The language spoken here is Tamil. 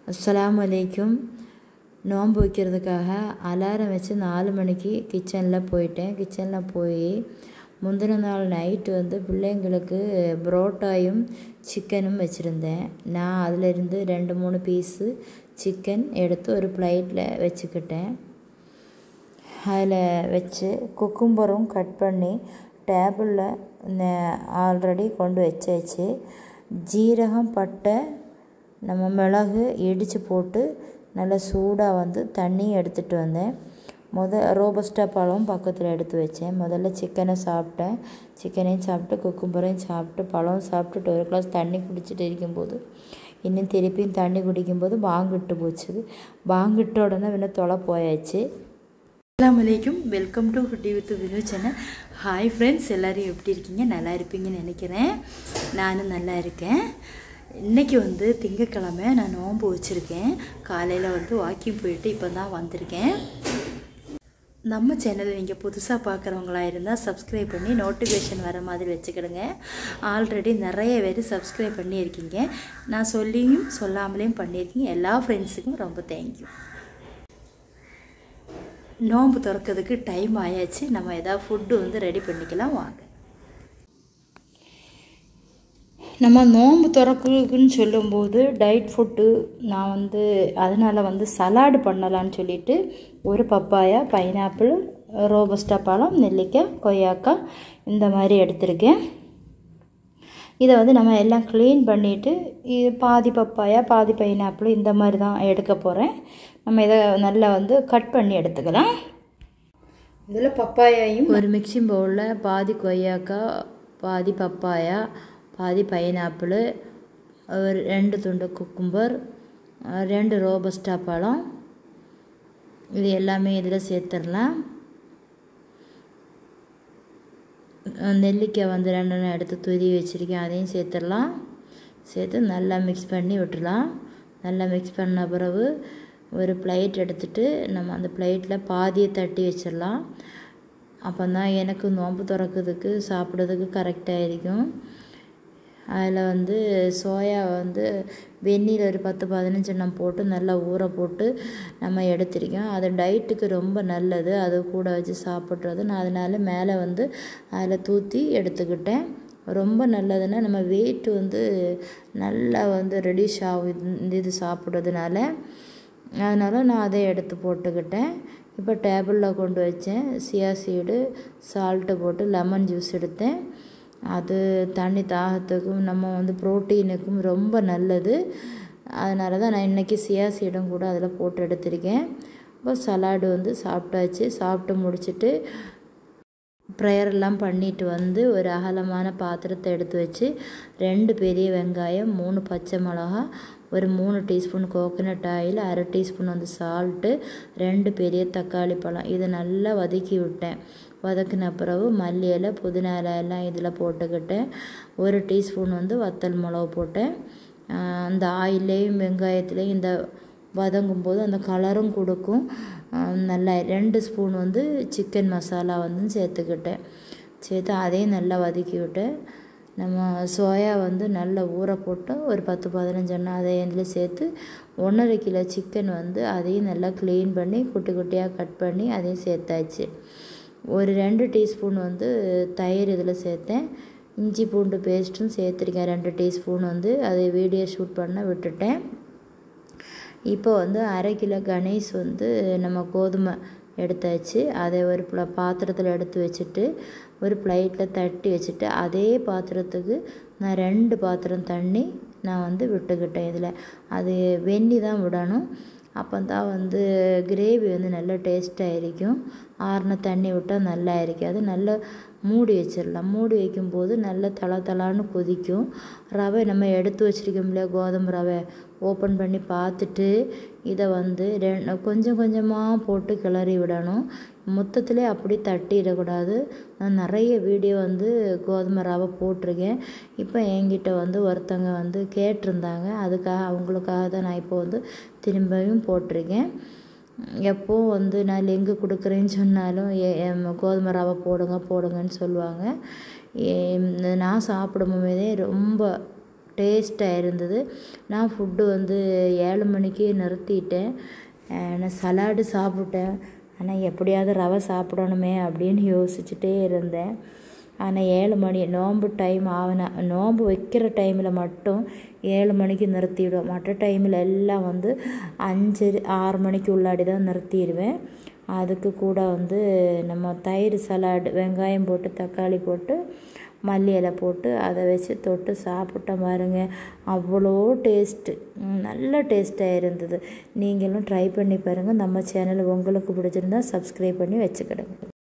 அஸ்ஸலாமு அலைக்கும் நோன்பு வைக்கிறதுக்காக அலாரம் வச்சு நாலு மணிக்கு கிச்சனில் போயிட்டேன் கிச்சனில் போய் முந்தின நாள் நைட்டு வந்து பிள்ளைங்களுக்கு புரோட்டாயும் சிக்கனும் வச்சுருந்தேன் நான் அதிலிருந்து ரெண்டு மூணு பீஸு சிக்கன் எடுத்து ஒரு பிளேட்டில் வச்சுக்கிட்டேன் அதில் வச்சு குக்கும்பரும் கட் பண்ணி டேபிளில் ஆல்ரெடி கொண்டு வச்சாச்சு ஜீரகம் பட்டை நம்ம மிளகு இடித்து போட்டு நல்லா சூடாக வந்து தண்ணி எடுத்துகிட்டு வந்தேன் முத ரோபஸ்டா பழம் பக்கத்தில் எடுத்து வச்சேன் முதல்ல சிக்கனை சாப்பிட்டேன் சிக்கனையும் சாப்பிட்டு குக்கும்பரையும் சாப்பிட்டு பழம் சாப்பிட்டுட்டு ஒரு கிளாஸ் தண்ணி குடிச்சிட்டு இருக்கும்போது இன்னும் திருப்பியும் தண்ணி குடிக்கும்போது பாங்கிட்டு போச்சு பாங்கிட்ட உடனே இன்னும் தொலை போயாச்சு அஸ்லாம் வலைக்கும் welcome to Kutty with Vinu channel hi friends எல்லோரும் எப்படி இருக்கீங்க நல்லா இருப்பீங்கன்னு நினைக்கிறேன் நானும் நல்லா இருக்கேன் இன்றைக்கி வந்து திங்கக்கிழமை நான் நோன்பு வச்சுருக்கேன் காலையில் வந்து வாக்கிங் போயிட்டு இப்போ தான் வந்திருக்கேன் நம்ம சேனல் நீங்கள் புதுசாக பார்க்குறவங்களா இருந்தால் சப்ஸ்கிரைப் பண்ணி நோட்டிஃபிகேஷன் வர மாதிரி வச்சுக்கிடுங்க ஆல்ரெடி நிறைய பேர் சப்ஸ்கிரைப் பண்ணியிருக்கீங்க நான் சொல்லியும் சொல்லாமலேயும் பண்ணியிருக்கீங்க எல்லா ஃப்ரெண்ட்ஸுக்கும் ரொம்ப தேங்க்யூ நோன்பு திறக்கிறதுக்கு டைம் ஆயாச்சு நம்ம எதாவது ஃபுட்டு வந்து ரெடி பண்ணிக்கலாம் வாங்க நம்ம நோன்பு திறக்குன்னு சொல்லும்போது டயட் ஃபுட்டு நான் வந்து அதனால் வந்து சலாடு பண்ணலான்னு சொல்லிட்டு ஒரு பப்பாயா பைனாப்பிள் ரோபஸ்டா பழம் நெல்லிக்காய் கொய்யாக்காய் இந்த மாதிரி எடுத்திருக்கேன் இதை வந்து நம்ம எல்லாம் க்ளீன் பண்ணிவிட்டு இது பாதி பப்பாயா பாதி பைனாப்பிள் இந்த மாதிரி தான் எடுக்க போகிறேன் நம்ம இதை நல்லா வந்து கட் பண்ணி எடுத்துக்கலாம் இதில் பப்பாயாயும் ஒரு மிக்சிங் பவுலில் பாதி கொய்யாக்காய் பாதி பப்பாயா பாதி பைனாப்பிள் ஒரு ரெண்டு துண்டு குக்கும்பர் ரெண்டு ரோபஸ்டா பழம் இது எல்லாமே இதில் சேர்த்துடலாம் நெல்லிக்காய் வந்து ரெண்டெண்ணம் எடுத்து துருவி வச்சுருக்கேன் அதையும் சேர்த்துடலாம் சேர்த்து நல்லா மிக்ஸ் பண்ணி விட்டுடலாம் நல்லா மிக்ஸ் பண்ண பிறகு ஒரு பிளேட் எடுத்துகிட்டு நம்ம அந்த பிளேட்டில் பாதியை தட்டி வச்சிடலாம் அப்போ தான் எனக்கு நோம்பு திறக்கிறதுக்கு சாப்பிட்றதுக்கு கரெக்டாக இருக்கும் அதில் வந்து சோயா வந்து வெந்நீர் ஒரு பத்து பதினஞ்சு எண்ணம் போட்டு நல்லா ஊற போட்டு நம்ம எடுத்திருக்கோம் அது டயட்டுக்கு ரொம்ப நல்லது அது கூட வச்சு சாப்பிட்றது நான் அதனால் மேலே வந்து அதில் தூற்றி எடுத்துக்கிட்டேன் ரொம்ப நல்லதுன்னா நம்ம வெயிட் வந்து நல்லா வந்து ரெடியூஸ் ஆகும் இந்த இது சாப்பிட்றதுனால அதனால் நான் அதை எடுத்து போட்டுக்கிட்டேன் இப்போ டேபிளில் கொண்டு வச்சேன் சியா சீடு சால்ட்டு போட்டு லெமன் ஜூஸ் எடுத்தேன் அது தண்ணி தாகத்துக்கும் நம்ம வந்து ப்ரோட்டீனுக்கும் ரொம்ப நல்லது அதனால தான் நான் இன்றைக்கி சியா சீடும் கூட அதில் போட்டு எடுத்திருக்கேன் இப்போ சலாடு வந்து சாப்பிட்டாச்சு சாப்பிட்டு முடிச்சுட்டு ப்ரேயரெல்லாம் பண்ணிட்டு வந்து ஒரு அகலமான பாத்திரத்தை எடுத்து வச்சு ரெண்டு பெரிய வெங்காயம் மூணு பச்சை மிளகா ஒரு மூணு டீஸ்பூன் கோகோனட் ஆயில் அரை டீஸ்பூன் வந்து சால்ட்டு ரெண்டு பெரிய தக்காளி பழம் இதை நல்லா வதக்கி விட்டேன் வதக்கின பிறகு மல்லி இலை புதினா இலை எல்லாம் இதில் போட்டுக்கிட்டேன் ஒரு டீஸ்பூன் வந்து வத்தல் மிளகு போட்டேன் அந்த ஆயிலையும் வெங்காயத்துலேயும் இந்த வதங்கும் போது அந்த கலரும் கொடுக்கும் நல்லா ரெண்டு ஸ்பூன் வந்து சிக்கன் மசாலா வந்து சேர்த்துக்கிட்டேன் சேர்த்து அதையும் நல்லா வதக்கி விட்டேன் நம்ம சோயா வந்து நல்லா ஊற போட்டு ஒரு பத்து பதினஞ்சு எண்ணெய் அதை இதில் சேர்த்து ஒன்றரை கிலோ சிக்கன் வந்து அதையும் நல்லா க்ளீன் பண்ணி குட்டி குட்டியாக கட் பண்ணி அதையும் சேர்த்தாச்சு ஒரு ரெண்டு டீஸ்பூன் வந்து தயிர் இதில் சேர்த்தேன் இஞ்சி பூண்டு பேஸ்ட்டும் சேர்த்துருக்கேன் ரெண்டு டீஸ்பூன் வந்து அதை வீடியோ ஷூட் பண்ண விட்டுட்டேன் இப்போ வந்து அரை கிலோ கணேஷ் வந்து நம்ம கோதுமை எடுத்தாச்சு அதை ஒரு பாத்திரத்தில் எடுத்து வச்சுட்டு ஒரு பிளேட்டில் தட்டி வச்சுட்டு அதே பாத்திரத்துக்கு நான் ரெண்டு பாத்திரம் தண்ணி நான் வந்து விட்டுக்கிட்டேன் இதில் அது வெந்நி தான் விடணும் அப்போ தான் வந்து கிரேவி வந்து நல்ல டேஸ்ட்டாக இருக்கும் ஆறின தண்ணி விட்டால் நல்லா இருக்காது நல்லா மூடி வச்சிடலாம் மூடி வைக்கும்போது நல்லா தள தளான்னு கொதிக்கும் ரவை நம்ம எடுத்து வச்சுருக்கோம் இல்லையா கோதுமை ரவை ஓப்பன் பண்ணி பார்த்துட்டு இதை வந்து ரெ கொஞ்சம் கொஞ்சமாக போட்டு கிளறி விடணும் மொத்தத்திலே அப்படி தட்டிடக்கூடாது நான் நிறைய வீடியோ வந்து கோதுமை ரவை போட்டிருக்கேன் இப்போ என்கிட்ட வந்து ஒருத்தங்க வந்து கேட்டிருந்தாங்க அதுக்காக அவங்களுக்காக தான் நான் இப்போ வந்து திரும்பியும் போட்டிருக்கேன் எப்போவும் வந்து நான் லிங்கு கொடுக்குறேன்னு சொன்னாலும் கோதுமை ரவை போடுங்க போடுங்கன்னு சொல்லுவாங்க நான் சாப்பிடும் போதே ரொம்ப டேஸ்ட்டாக இருந்தது நான் ஃபுட்டு வந்து ஏழு மணிக்கு நிறுத்திட்டேன் நான் சலாடு சாப்பிட்டேன் ஆனால் எப்படியாவது ரவை சாப்பிடணுமே அப்படின்னு யோசிச்சுட்டே இருந்தேன் ஆனால் ஏழு மணி நோன்பு டைம் ஆகின நோன்பு வைக்கிற டைமில் மட்டும் ஏழு மணிக்கு நிறுத்திவிடுவேன் மற்ற டைமில் எல்லாம் வந்து அஞ்சு ஆறு மணிக்கு உள்ளாடி தான் நிறுத்திடுவேன் அதுக்கு கூட வந்து நம்ம தயிர் சலாடு வெங்காயம் போட்டு தக்காளி போட்டு மல்லி இலை போட்டு அதை வச்சு தொட்டு சாப்பிட்டேன் பாருங்க அவ்வளோ டேஸ்ட்டு நல்ல டேஸ்ட்டாக இருந்தது நீங்களும் ட்ரை பண்ணி பாருங்கள் நம்ம சேனல் உங்களுக்கு பிடிச்சிருந்தா சப்ஸ்கிரைப் பண்ணி வச்சுக்கிடுங்க